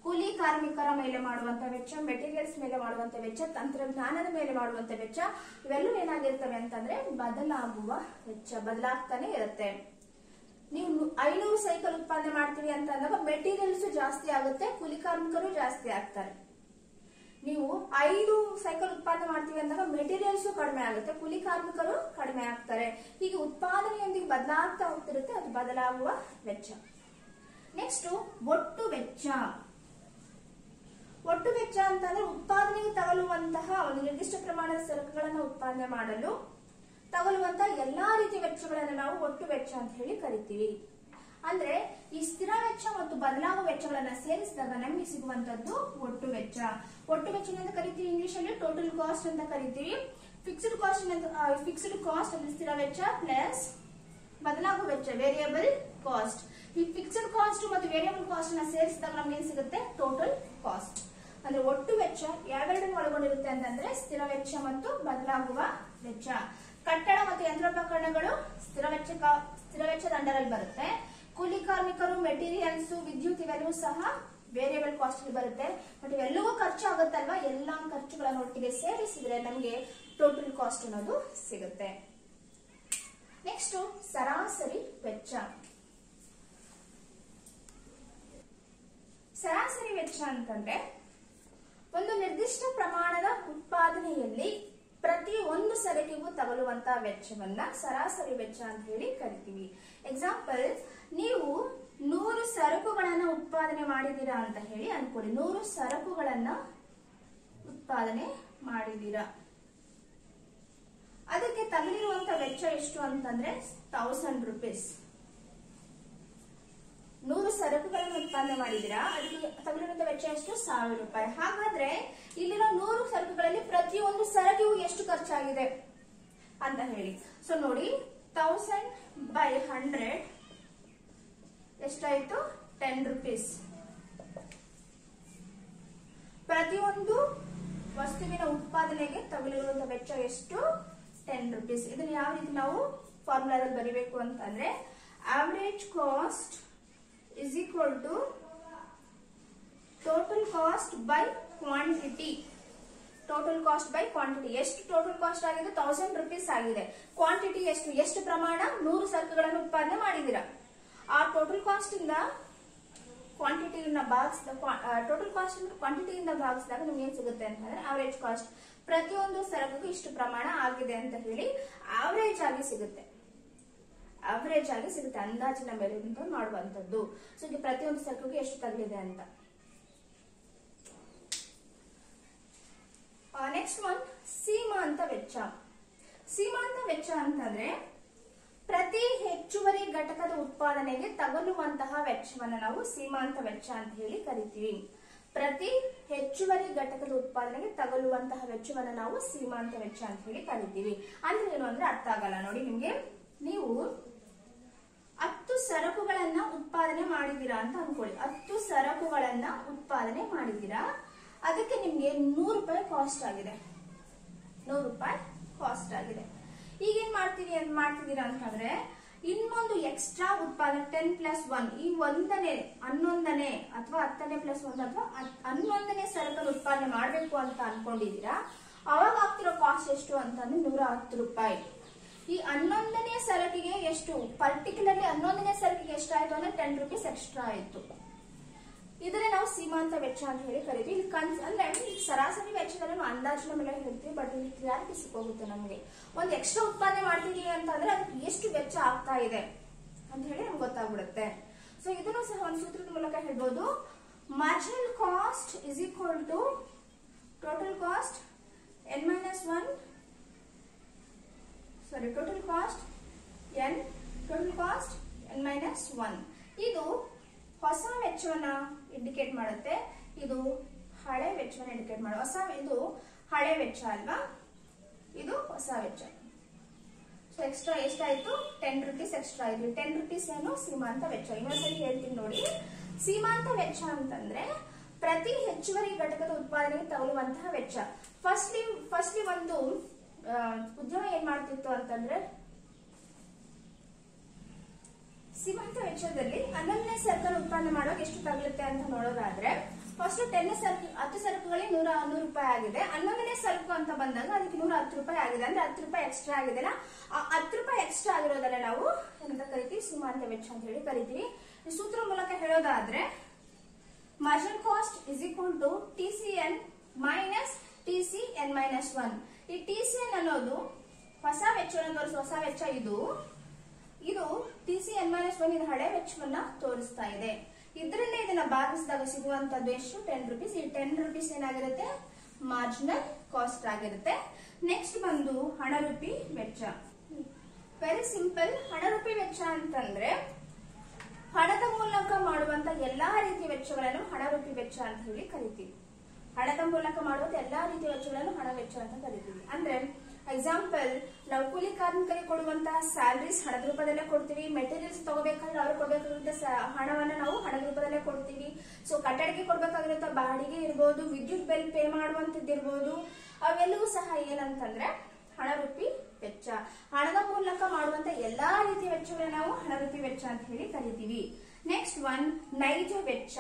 ಕೂಲಿ ಕಾರ್ಮಿಕರ ಮೇಲೆ ಮಾಡುವಂತ ವೆಚ್ಚ ಮೆಟೀರಿಯಲ್ಸ್ ಮೇಲೆ ಮಾಡುವಂತ ವೆಚ್ಚ ತಂತ್ರಜ್ಞಾನದ ಮೇಲೆ ಮಾಡುವಂತ ವೆಚ್ಚ ಇವೆಲ್ಲವೂ ಏನಾಗಿರ್ತವೆ ಅಂತಂದ್ರೆ ಬದಲಾಗುವ ವೆಚ್ಚ ಬದಲಾಗ್ತಾನೆ ಇರುತ್ತೆ ನೀವು ನು- ಐನೂರು ಸೈಕಲ್ ಉತ್ಪಾದನೆ ಮಾಡ್ತೀವಿ ಅಂತ ಅಂದಾಗ ಮೆಟೀರಿಯಲ್ಸ್ ಜಾಸ್ತಿ ಆಗುತ್ತೆ ಕೂಲಿ ಕಾರ್ಮಿಕರು ಜಾಸ್ತಿ ಆಗ್ತಾರೆ ನೀವು ಐದು ಸೈಕಲ್ ಉತ್ಪಾದನೆ ಮಾಡ್ತೀವಿ ಅಂದಾಗ ಮೆಟೀರಿಯಲ್ಸ್ ಕಡಿಮೆ ಆಗುತ್ತೆ ಕೂಲಿ ಕಾರ್ಮಿಕರು ಕಡಿಮೆ ಆಗ್ತಾರೆ ಹೀಗೆ ಉತ್ಪಾದನೆಯೊಂದಿಗೆ ಬದಲಾಗ್ತಾ ಹೋಗ್ತಿರುತ್ತೆ ಅದು ಬದಲಾಗುವ ವೆಚ್ಚ ನೆಕ್ಸ್ಟ್ ಒಟ್ಟು ವೆಚ್ಚ ಒಟ್ಟು ವೆಚ್ಚ ಅಂತಂದ್ರೆ ಉತ್ಪಾದನೆಗೆ ತಗಲುವಂತಹ ಒಂದು ನಿರ್ದಿಷ್ಟ ಪ್ರಮಾಣದ ಸರಕುಗಳನ್ನು ಉತ್ಪಾದನೆ ಮಾಡಲು ತಗಲುವಂತಹ ಎಲ್ಲಾ ರೀತಿಯ ವೆಚ್ಚಗಳನ್ನು ನಾವು ಒಟ್ಟು ವೆಚ್ಚ ಅಂತ ಹೇಳಿ ಕರಿತೀವಿ ಅಂದ್ರೆ ಈ ಸ್ಥಿರ ವೆಚ್ಚ ಮತ್ತು ಬದಲಾಗುವ ವೆಚ್ಚಗಳನ್ನ ಸೇರಿಸಿದಾಗ ನಮಗೆ ಸಿಗುವಂತದ್ದು ಒಟ್ಟು ವೆಚ್ಚ ಒಟ್ಟು ವೆಚ್ಚ ಅಂತ ಕರಿತೀವಿ ಇಂಗ್ಲಿಷ್ ಅಲ್ಲಿ ಟೋಟಲ್ ಕಾಸ್ಟ್ ಅಂತ ಕರಿತೀವಿ ಫಿಕ್ಸ್ಡ್ ಕಾಸ್ಟ್ ಫಿಕ್ಸ್ಡ್ ಕಾಸ್ಟ್ ಅಂದ್ರೆ ಸ್ಥಿರ ವೆಚ್ಚ ಪ್ಲಸ್ ಬದಲಾಗುವ ವೆಚ್ಚ ವೇರಿಯಬಲ್ ಕಾಸ್ಟ್ ಈ ಫಿಕ್ಸ್ಡ್ ಕಾಸ್ಟ್ ಮತ್ತು ವೇರಿಯಬಲ್ ಕಾಸ್ಟ್ ನ ಸೇರಿಸಿದಾಗ ನಮ್ಗೆ ಏನ್ ಸಿಗುತ್ತೆ ಟೋಟಲ್ ಕಾಸ್ಟ್ ಅಂದ್ರೆ ಒಟ್ಟು ವೆಚ್ಚ ಯಾವೆರಡನ್ನು ಒಳಗೊಂಡಿರುತ್ತೆ ಅಂತಂದ್ರೆ ಸ್ಥಿರ ವೆಚ್ಚ ಮತ್ತು ಬದಲಾಗುವ ವೆಚ್ಚ ಕಟ್ಟಡ ಮತ್ತು ಯಂತ್ರೋಪಕರಣಗಳು ಸ್ಥಿರ ವೆಚ್ಚ ಸ್ಥಿರ ವೆಚ್ಚದ ಅಂಡರಲ್ಲಿ ಬರುತ್ತೆ ಕೂಲಿ ಕಾರ್ಮಿಕರು ಮೆಟೀರಿಯಲ್ಸ್ ವಿದ್ಯುತ್ ಇವೆಲ್ಲವೂ ಸಹ ವೇರಿಯಬಲ್ ಕಾಸ್ಟ್ ಅಲ್ಲಿ ಬರುತ್ತೆ ಬಟ್ ಇವೆಲ್ಲವೂ ಖರ್ಚು ಆಗುತ್ತಲ್ವಾ ಎಲ್ಲಾ ಖರ್ಚುಗಳನ್ನು ಒಟ್ಟಿಗೆ ಸೇರಿಸಿದ್ರೆ ನಮಗೆ ಟೋಟಲ್ ಕಾಸ್ಟ್ ಅನ್ನೋದು ಸಿಗುತ್ತೆ ನೆಕ್ಸ್ಟ್ ಸರಾಸರಿ ವೆಚ್ಚ ಸರಾಸರಿ ವೆಚ್ಚ ಅಂತಂದ್ರೆ ಒಂದು ನಿರ್ದಿಷ್ಟ ಪ್ರಮಾಣದ ಉತ್ಪಾದನೆಯಲ್ಲಿ ಪ್ರತಿ ಒಂದು ಸರಕಿಗೂ ತಗಲುವಂತಹ ವೆಚ್ಚವನ್ನ ಸರಾಸರಿ ವೆಚ್ಚ ಅಂತ ಹೇಳಿ ಕರಿತೀವಿ ಎಕ್ಸಾಂಪಲ್ ನೀವು ನೂರು ಸರಕುಗಳನ್ನ ಉತ್ಪಾದನೆ ಮಾಡಿದೀರಾ ಅಂತ ಹೇಳಿ ಅನ್ಕೊಳ್ಳಿ ನೂರು ಸರಕುಗಳನ್ನ ಉತ್ಪಾದನೆ ಮಾಡಿದೀರಾ ಅದಕ್ಕೆ ತಗಲಿರುವಂತ ವೆಚ್ಚ ಎಷ್ಟು ಅಂತಂದ್ರೆ ತೌಸಂಡ್ ರುಪೀಸ್ ನೂರು ಸರಕುಗಳನ್ನು ಉತ್ಪಾದನೆ ಮಾಡಿದೀರಾ ಅದಕ್ಕೆ ತಗಲಿರುವಂತ ವೆಚ್ಚ ಎಷ್ಟು ಸಾವಿರ ರೂಪಾಯಿ ಹಾಗಾದ್ರೆ ಇಲ್ಲಿರೋ ನೂರು ಸರಕುಗಳಲ್ಲಿ ಪ್ರತಿಯೊಂದು ಸರಕಿಗೂ ಎಷ್ಟು ಖರ್ಚಾಗಿದೆ ಅಂತ ಹೇಳಿ ಸೊ ನೋಡಿ ತೌಸಂಡ್ ಬೈ ಹಂಡ್ರೆಡ್ ಎಷ್ಟಾಯ್ತು ಟೆನ್ ರುಪೀಸ್ ಪ್ರತಿಯೊಂದು ವಸ್ತುವಿನ ಉತ್ಪಾದನೆಗೆ ತಗಲಿರುವಂತಹ ವೆಚ್ಚ ಎಷ್ಟು ಟೆನ್ ರುಪೀಸ್ ಇದನ್ನ ಯಾವ ರೀತಿ ನಾವು ಫಾರ್ಮುಲಾದಲ್ಲಿ ಬರಿಬೇಕು ಅಂತಂದ್ರೆ average cost is equal to total cost by quantity total cost by quantity ಎಷ್ಟು ಟೋಟಲ್ ಕಾಸ್ಟ್ ಆಗಿದೆ ತೌಸಂಡ್ ರುಪೀಸ್ ಆಗಿದೆ ಕ್ವಾಂಟಿಟಿ ಎಷ್ಟು ಎಷ್ಟು ಪ್ರಮಾಣ ನೂರು ಸರಕುಗಳನ್ನು ಉತ್ಪಾದನೆ ಮಾಡಿದೀರಾ ಆ ಟೋಟಲ್ ಕಾಸ್ಟ್ ಇಂದ ಕ್ವಾಂಟಿಟಿಯಿಂದ ಭಾಗಿಸಿದ ಟೋಟಲ್ ಕಾಸ್ಟ್ ಕ್ವಾಂಟಿಟಿಯಿಂದ ಭಾಗಿಸಿದಾಗ ನಿಮ್ಗೆ ಏನ್ ಸಿಗುತ್ತೆ ಅಂತಂದ್ರೆ ಆವರೇಜ್ ಕಾಸ್ಟ್ ಪ್ರತಿಯೊಂದು ಸರಕಿಗೂ ಇಷ್ಟು ಪ್ರಮಾಣ ಆಗಿದೆ ಅಂತ ಹೇಳಿ ಆವರೇಜ್ ಆಗಿ ಸಿಗುತ್ತೆ ಅವರೇಜ್ ಆಗಿ ಸಿಗುತ್ತೆ ಅಂದಾಜಿನ ಮೇಲೆ ಮಾಡುವಂತದ್ದು ಸೊ ಈಗ ಪ್ರತಿಯೊಂದು ಸರಕಿಗೆ ಎಷ್ಟು ತಗಲಿದೆ ಅಂತ ನೆಕ್ಸ್ಟ್ ಒನ್ ಸೀಮಾಂತ ವೆಚ್ಚ ಸೀಮಾಂತ ವೆಚ್ಚ ಅಂತಂದ್ರೆ ಪ್ರತಿ ಹೆಚ್ಚುವರಿ ಘಟಕದ ಉತ್ಪಾದನೆಗೆ ತಗಲುವಂತಹ ವೆಚ್ಚವನ್ನ ನಾವು ಸೀಮಾಂತ ವೆಚ್ಚ ಅಂತ ಹೇಳಿ ಕರಿತೀವಿ ಪ್ರತಿ ಹೆಚ್ಚುವರಿ ಘಟಕದ ಉತ್ಪಾದನೆಗೆ ತಗಲುವಂತಹ ವೆಚ್ಚವನ್ನ ನಾವು ಸೀಮಾಂತ ವೆಚ್ಚ ಅಂತ ಹೇಳಿ ಕರಿತೀವಿ ಅಂದ್ರೆ ಏನು ಅಂದ್ರೆ ಅರ್ಥ ಆಗಲ್ಲ ನೋಡಿ ನಿಮ್ಗೆ ನೀವು ಹತ್ತು ಸರಕುಗಳನ್ನ ಉತ್ಪಾದನೆ ಮಾಡಿದೀರಾ ಅಂತ ಅನ್ಕೊಳ್ಳಿ ಹತ್ತು ಸರಕುಗಳನ್ನ ಉತ್ಪಾದನೆ ಮಾಡಿದೀರಾ ಅದಕ್ಕೆ ನಿಮ್ಗೆ ನೂರು ರೂಪಾಯಿ ಕಾಸ್ಟ್ ಆಗಿದೆ ನೂರು ರೂಪಾಯಿ ಕಾಸ್ಟ್ ಆಗಿದೆ ಈಗ ಏನ್ ಮಾಡ್ತೀವಿ ಏನ್ ಮಾಡ್ತಿದ್ದೀರಾ ಅಂತಂದ್ರೆ ಇನ್ನೊಂದು ಎಕ್ಸ್ಟ್ರಾ ಉತ್ಪಾದನೆ ಟೆನ್ ಪ್ಲಸ್ ಒನ್ ಈ ಒಂದನೇ ಹನ್ನೊಂದನೇ ಅಥವಾ ಹತ್ತನೇ ಪ್ಲಸ್ ಒಂದು ಅಥವಾ ಹತ್- ಹನ್ನೊಂದನೇ ಸರಕನ್ನು ಉತ್ಪಾದನೆ ಮಾಡಬೇಕು ಅಂತ ಅನ್ಕೊಂಡಿದೀರಾ ಅವಾಗ ಆಗ್ತಿರೋ ಕಾಸ್ಟ್ ಎಷ್ಟು ಅಂತಂದ್ರೆ ನೂರ ಹತ್ತು ರೂಪಾಯಿ ಈ ಹನ್ನೊಂದನೇ ಸರಕಿಗೆ ಎಷ್ಟು ಪರ್ಟಿಕ್ಯುಲರ್ಲಿ ಹನ್ನೊಂದನೇ ಸರಕಿಗೆ ಎಷ್ಟಾಯ್ತು ಅಂದ್ರೆ ಟೆನ್ ರುಪೀಸ್ ಎಕ್ಸ್ಟ್ರಾ ಆಯ್ತು ಇದನ್ನೇ ನಾವು ಸೀಮಾಂತ ವೆಚ್ಚ ಅಂತ ಹೇಳಿ ಕರಿತೀವಿ ಇಲ್ಲಿ ಕನ್ಸ್ ಅಂದ್ರೆ ಈ ಸರಾಸರಿ ವೆಚ್ಚದಲ್ಲಿ ನಾವು ಅಂದಾಜಿನ ಮೇಲೆ ಹೇಳ್ತೀವಿ ಬಟ್ ಇಲ್ಲಿ ಕ್ಲಾರಿಟಿ ಸಿಕ್ಕೋಗುತ್ತೆ ನಮಗೆ ಒಂದು ಎಕ್ಸ್ಟ್ರಾ ಉತ್ಪಾದನೆ ಮಾಡ್ತಿದೀವಿ ಅಂತಂದ್ರೆ ಅದಕ್ಕೆ ಎಷ್ಟು ವೆಚ್ಚ ಆಗ್ತಾ ಇದೆ ಅಂತ ಹೇಳಿ ನಮ್ಗೆ ಗೊತ್ತಾಗ್ಬಿಡುತ್ತೆ ಸೊ ಇದನ್ನು ಸಹ ಒಂದು ಸೂತ್ರದ ಮೂಲಕ ಹೇಳ್ಬೋದು marginal cost is equal to total cost N minus one sorry total cost N total cost N minus one ಇದು ಹೊಸ ವೆಚ್ಚವನ್ನ ಇಂಡಿಕೇಟ್ ಮಾಡುತ್ತೆ ಇದು ಹಳೆ ವೆಚ್ಚವನ್ನ ಇಂಡಿಕೇಟ್ ಮಾಡುವ ಹೊಸ ಇದು ಹಳೆ ವೆಚ್ಚ ಅಲ್ವಾ ಇದು ಹೊಸ ವೆಚ್ಚ ಸೊ ಎಕ್ಸ್ಟ್ರಾ ಎಷ್ಟಾಯ್ತು ಟೆನ್ ರುಪೀಸ್ ಎಕ್ಸ್ಟ್ರಾ ಆಯ್ತು ಟೆನ್ ರುಪೀಸ್ ಏನು ಸೀಮಾಂತ ವೆಚ್ಚ ಇನ್ನೊಂದ್ಸರಿ ಹೇಳ್ತೀನಿ ನೋಡಿ ಸೀಮಾಂತ ವೆಚ್ಚ ಅಂತಂದ್ರೆ ಪ್ರತಿ ಹೆಚ್ಚುವರಿ ಘಟಕದ ಉತ್ಪಾದನೆಗೆ ತಗಲುವಂತಹ ವೆಚ್ಚ ಫಸ್ಟ್ಲಿ ಫಸ್ಟ್ಲಿ ಒಂದು ಆ, ಉದ್ಯಮ ಏನ್ ಮಾಡ್ತಿತ್ತು ಅಂತಂದ್ರೆ ಸೀಮಾಂತ ವೆಚ್ಚದಲ್ಲಿ ಹನ್ನೊಂದನೇ ಸರ್ಕಾರ ಉತ್ಪಾದನೆ ಮಾಡುವಾಗ ಎಷ್ಟು ತಗಲುತ್ತೆ ಅಂತ ನೋಡೋದಾದ್ರೆ ಫಸ್ಟ್ ಟೆನ್ ಸರಕು ಹತ್ತು ಸರಕುಗಳಿಗೆ ನೂರ ನೂರು ರೂಪಾಯಿ ಆಗಿದೆ ಹನ್ನೊಂದನೇ ಸರಕು ಅಂತ ಬಂದಾಗ ಅದಕ್ಕೆ ನೂರ ಹತ್ತು ರೂಪಾಯಿ ಆಗಿದೆ ಅಂದ್ರೆ ಹತ್ತು ರೂಪಾಯಿ ಎಕ್ಸ್ಟ್ರಾ ಆಗಿದೆಲ್ಲ ಆ ಹತ್ತು ರೂಪಾಯಿ ಎಕ್ಸ್ಟ್ರಾ ಆಗಿರೋದನ್ನ ನಾವು ಏನಂತ ಕರಿತೀವಿ ಸೀಮಾಂತ ವೆಚ್ಚ ಅಂತ ಹೇಳಿ ಕರಿತೀವಿ ಈ ಸೂತ್ರ ಮೂಲಕ ಹೇಳೋದಾದ್ರೆ margin cost is equal to T C N minus T C N minus one ಈ ಟಿ ಸಿ ಎನ್ ಅನ್ನೋದು ಹೊಸ ವೆಚ್ಚವನ್ನು ತೋರಿಸುವ ಹೊಸ ವೆಚ್ಚ ಇದು ಇದು T C N minus one ಇದು ಹಳೆ ವೆಚ್ಚವನ್ನ ತೋರಿಸ್ತಾ ಇದೆ ಇದರಲ್ಲೇ ಇದನ್ನ ಭಾಗಿಸಿದಾಗ ಸಿಗುವಂತದ್ದು ಎಷ್ಟು ಟೆನ್ ರುಪೀಸ್ ಈ ಟೆನ್ ರುಪೀಸ್ ಏನಾಗಿರುತ್ತೆ ಮಾರ್ಜಿನಲ್ ಕಾಸ್ಟ್ ಆಗಿರುತ್ತೆ ನೆಕ್ಸ್ಟ್ ಬಂದು ಹಣ ರೂಪಿ ವೆಚ್ಚ ವೆರಿ ಸಿಂಪಲ್ ಹಣ ರೂಪಿ ವೆಚ್ಚ ಅಂತಂದ್ರೆ ಹಣದ ಮೂಲಕ ಮಾಡುವಂತ ಎಲ್ಲಾ ರೀತಿಯ ವೆಚ್ಚಗಳನ್ನು ಹಣ ರೂಪಿ ವೆಚ್ಚ ಅಂತ ಹೇಳಿ ಕರಿತೀವಿ ಹಣದ ಮೂಲಕ ಮಾಡುವಂತ ಎಲ್ಲಾ ರೀತಿಯ ವೆಚ್ಚಗಳನ್ನು ಹಣ ವೆಚ್ಚ ಅಂತ ಕರಿತೀವಿ ಅಂದ್ರೆ ಎಕ್ಸಾಂಪಲ್ ನಾವು ಕೂಲಿ ಕಾರ್ಮಿಕರಿಗೆ ಕೊಡುವಂತಹ ಸ್ಯಾಲರೀಸ್ ಹಣದ ರೂಪದಲ್ಲೇ ಕೊಡ್ತೀವಿ ಮೆಟೀರಿಯಲ್ಸ್ ತಗೋಬೇಕಾದ್ರೆ ಅವ್ರು ಕೊಡಬೇಕಾಗಿರುವಂತ ಹಣವನ್ನ ನಾವು ಹಣದ ರೂಪದಲ್ಲೇ ಕೊಡ್ತೀವಿ ಸೊ ಕಟ್ಟಡಕ್ಕೆ ಕೊಡ್ಬೇಕಾಗಿರುವಂತ ಬಾಡಿಗೆ ಇರ್ಬೋದು ವಿದ್ಯುತ್ ಬಿಲ್ ಪೇ ಮಾಡುವಂತದ್ದು ಇರ್ಬೋದು ಅವೆಲ್ಲವೂ ಸಹ ಏನಂತಂದ್ರೆ ಹಣ ರೂಪಿ ವೆಚ್ಚ ಹಣದ ಮೂಲಕ ಮಾಡುವಂತ ಎಲ್ಲಾ ರೀತಿಯ ವೆಚ್ಚಗಳನ್ನ ನಾವು ಹಣ ರೂಪಿ ವೆಚ್ಚ ಅಂತ ಹೇಳಿ ಕರಿತೀವಿ ನೆಕ್ಸ್ಟ್ ಒನ್ ನೈಜ ವೆಚ್ಚ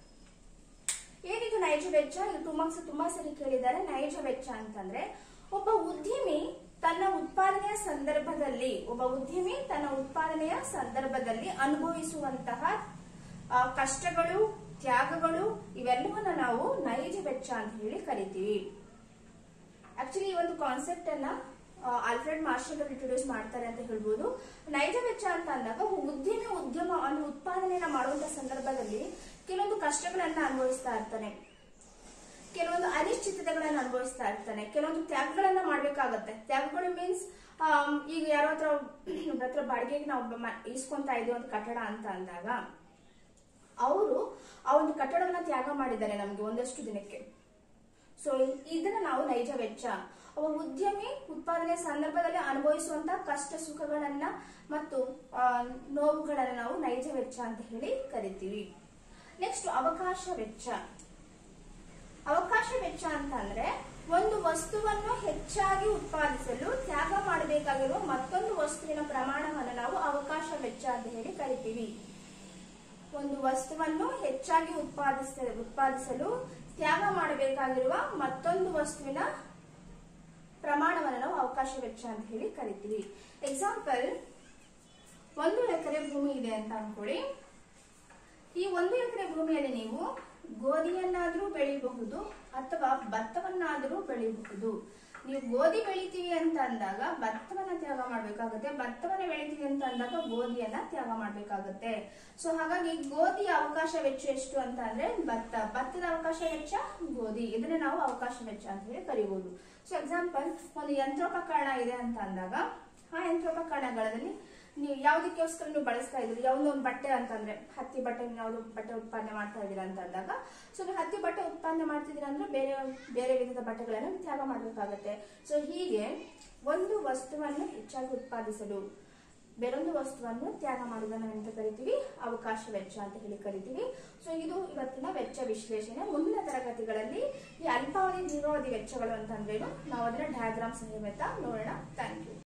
ಏನಿದು ನೈಜ ವೆಚ್ಚ ಇದು ತುಂಬಾ ತುಂಬಾ ಸರಿ ಕೇಳಿದ್ದಾರೆ ನೈಜ ವೆಚ್ಚ ಅಂತಂದ್ರೆ ಒಬ್ಬ ಉದ್ಯಮಿ ತನ್ನ ಉತ್ಪಾದನೆಯ ಸಂದರ್ಭದಲ್ಲಿ ಒಬ್ಬ ಉದ್ಯಮಿ ತನ್ನ ಉತ್ಪಾದನೆಯ ಸಂದರ್ಭದಲ್ಲಿ ಅನುಭವಿಸುವಂತಹ ಆ, ಕಷ್ಟಗಳು ತ್ಯಾಗಗಳು ಇವೆಲ್ಲವನ್ನ ನಾವು ನೈಜ ವೆಚ್ಚ ಅಂತ ಹೇಳಿ ಕರಿತೀವಿ ಆಕ್ಚುಲಿ ಈ ಒಂದು ಕಾನ್ಸೆಪ್ಟ್ ಅನ್ನ ಆ, ಆಲ್ಫ್ರೆಡ್ ಮಾರ್ಷಲ್ ಅವರು ಇಂಟ್ರೊಡ್ಯೂಸ್ ಮಾಡ್ತಾರೆ ಅಂತ ಹೇಳ್ಬೋದು ನೈಜ ವೆಚ್ಚ ಅಂತ ಅಂದಾಗ ಒಬ್ಬ ಉದ್ಯಮಿ ಉದ್ಯಮ ಒಂದು ಉತ್ಪಾದನೆಯನ್ನ ಮಾಡುವಂತ ಸಂದರ್ಭದಲ್ಲಿ ಕೆಲವೊಂದು ಕಷ್ಟಗಳನ್ನ ಅನುಭವಿಸ್ತಾ ಇರ್ತಾನೆ ಕೆಲವೊಂದು ಅನಿಶ್ಚಿತತೆಗಳನ್ನ ಅನುಭವಿಸ್ತಾ ಇರ್ತಾನೆ ಕೆಲವೊಂದು ತ್ಯಾಗಗಳನ್ನ ಮಾಡ್ಬೇಕಾಗತ್ತೆ ತ್ಯಾಗಗಳು ಮೀನ್ಸ್ ಈಗ ಯಾರೋ ಹತ್ರ ಒಬ್ರ ಹತ್ರ ಬಾಡಿಗೆಗೆ ನಾವು ಮ- ಇಸ್ಕೊಂತಾ ಇದೀವಿ ಒಂದು ಕಟ್ಟಡ ಅಂತ ಅಂದಾಗ ಅವರು ಆ ಒಂದು ಕಟ್ಟಡವನ್ನ ತ್ಯಾಗ ಮಾಡಿದ್ದಾರೆ ನಮ್ಗೆ ಒಂದಷ್ಟು ದಿನಕ್ಕೆ ಸೊ ಇದನ್ನ ನಾವು ನೈಜ ವೆಚ್ಚ ಒಬ್ಬ ಉದ್ಯಮಿ ಉತ್ಪಾದನೆ ಸಂದರ್ಭದಲ್ಲಿ ಅನುಭವಿಸುವಂತ ಕಷ್ಟ ಸುಖಗಳನ್ನ ಮತ್ತು ಆ, ನೋವುಗಳನ್ನ ನಾವು ನೈಜ ವೆಚ್ಚ ಅಂತ ಹೇಳಿ ಕರಿತೀವಿ ನೆಕ್ಸ್ಟ್ ಅವಕಾಶ ವೆಚ್ಚ ಅವಕಾಶ ವೆಚ್ಚ ಅಂತ ಅಂದ್ರೆ ಒಂದು ವಸ್ತುವನ್ನು ಹೆಚ್ಚಾಗಿ ಉತ್ಪಾದಿಸಲು ತ್ಯಾಗ ಮಾಡಬೇಕಾಗಿರುವ ಮತ್ತೊಂದು ವಸ್ತುವಿನ ಪ್ರಮಾಣವನ್ನು ನಾವು ಅವಕಾಶ ವೆಚ್ಚ ಅಂತ ಹೇಳಿ ಕರಿತೀವಿ ಒಂದು ವಸ್ತುವನ್ನು ಹೆಚ್ಚಾಗಿ ಉತ್ಪಾದಿಸ ಉತ್ಪಾದಿಸಲು ತ್ಯಾಗ ಮಾಡಬೇಕಾಗಿರುವ ಮತ್ತೊಂದು ವಸ್ತುವಿನ ಪ್ರಮಾಣವನ್ನು ನಾವು ಅವಕಾಶ ವೆಚ್ಚ ಅಂತ ಹೇಳಿ ಕರಿತೀವಿ ಎಕ್ಸಾಂಪಲ್ ಒಂದು ಎಕರೆ ಭೂಮಿ ಇದೆ ಅಂತ ಅನ್ಕೊಳ್ಳಿ ಈ ಒಂದು ಎಕರೆ ಭೂಮಿಯಲ್ಲಿ ನೀವು ಗೋಧಿಯನ್ನಾದ್ರೂ ಬೆಳಿಬಹುದು ಅಥವಾ ಭತ್ತವನ್ನಾದ್ರೂ ಬೆಳಿಬಹುದು ನೀವು ಗೋಧಿ ಬೆಳಿತೀವಿ ಅಂತ ಅಂದಾಗ ಭತ್ತವನ್ನ ತ್ಯಾಗ ಮಾಡ್ಬೇಕಾಗುತ್ತೆ ಭತ್ತವನ್ನ ಬೆಳಿತೀವಿ ಅಂತ ಅಂದಾಗ ಗೋಧಿಯನ್ನ ತ್ಯಾಗ ಮಾಡ್ಬೇಕಾಗುತ್ತೆ ಸೊ ಹಾಗಾಗಿ ಗೋಧಿಯ ಅವಕಾಶ ವೆಚ್ಚ ಎಷ್ಟು ಅಂತ ಅಂದ್ರೆ ಭತ್ತ ಭತ್ತದ ಅವಕಾಶ ವೆಚ್ಚ ಗೋಧಿ ಇದನ್ನ ನಾವು ಅವಕಾಶ ವೆಚ್ಚ ಅಂತ ಹೇಳಿ ಕರಿಬಹುದು ಸೊ ಎಕ್ಸಾಂಪಲ್ ಒಂದು ಯಂತ್ರೋಪಕರಣ ಇದೆ ಅಂತ ಅಂದಾಗ ಆ ಯಂತ್ರೋಪಕರಣಗಳಲ್ಲಿ ನೀವು ಯಾವ್ದಕ್ಕೋಸ್ಕರ ನೀವು ಬಳಸ್ತಾ ಇದ್ರಿ ಯಾವ್ದೋ ಒಂದು ಬಟ್ಟೆ ಅಂತಂದ್ರೆ ಹತ್ತಿ ಬಟ್ಟೆ ನೀವು ಯಾವ್ದು ಬಟ್ಟೆ ಉತ್ಪಾದನೆ ಮಾಡ್ತಾ ಇದ್ದೀರಾ ಅಂತ ಅಂದಾಗ ಸೊ ನೀವು ಹತ್ತಿ ಬಟ್ಟೆ ಉತ್ಪಾದನೆ ಮಾಡ್ತಿದ್ದೀರಾ ಅಂದ್ರೆ ಬೇರೆ ಬೇರೆ ವಿಧದ ಬಟ್ಟೆಗಳನ್ನು ತ್ಯಾಗ ಮಾಡಬೇಕಾಗತ್ತೆ ಸೊ ಹೀಗೆ ಒಂದು ವಸ್ತುವನ್ನು ಹೆಚ್ಚಾಗಿ ಉತ್ಪಾದಿಸಲು ಬೇರೊಂದು ವಸ್ತುವನ್ನು ತ್ಯಾಗ ಮಾಡುವುದನ್ನು ಎಂತ ಕರಿತೀವಿ ಅವಕಾಶ ವೆಚ್ಚ ಅಂತ ಹೇಳಿ ಕರಿತೀವಿ ಸೊ ಇದು ಇವತ್ತಿನ ವೆಚ್ಚ ವಿಶ್ಲೇಷಣೆ ಮುಂದಿನ ತರಗತಿಗಳಲ್ಲಿ ಈ ಅಲ್ಪಾವಧಿ ದೀರ್ಘಾವಧಿ ವೆಚ್ಚಗಳು ಅಂತಂದ್ರೇನು ನಾವು ಅದನ್ನ ಡಯಾಗ್ರಾಮ್ ಸಹಿತ ನೋಡೋಣ ಥ್ಯಾಂಕ್ ಯು